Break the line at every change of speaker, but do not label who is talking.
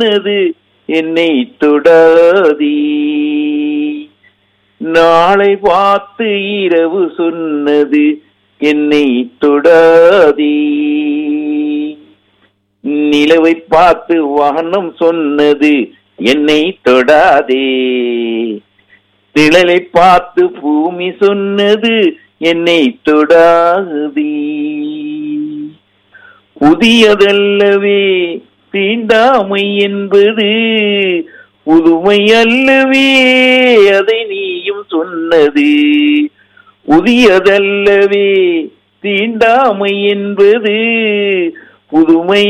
சொன்னது என்னை தொடாதே நாளை பார்த்து இரவு சொன்னது என்னை தொடாதே நிலவை பார்த்து வானம் சொன்னது என்னை தொடாதே நிழலை பார்த்து பூமி சொன்னது என்னை தொடாதே புதியதல்லவே தீண்டாமை என்பது புதுமை அல்லவே அதை நீயும் சொன்னது புதியதல்லவே தீண்டாமை என்பது புதுமை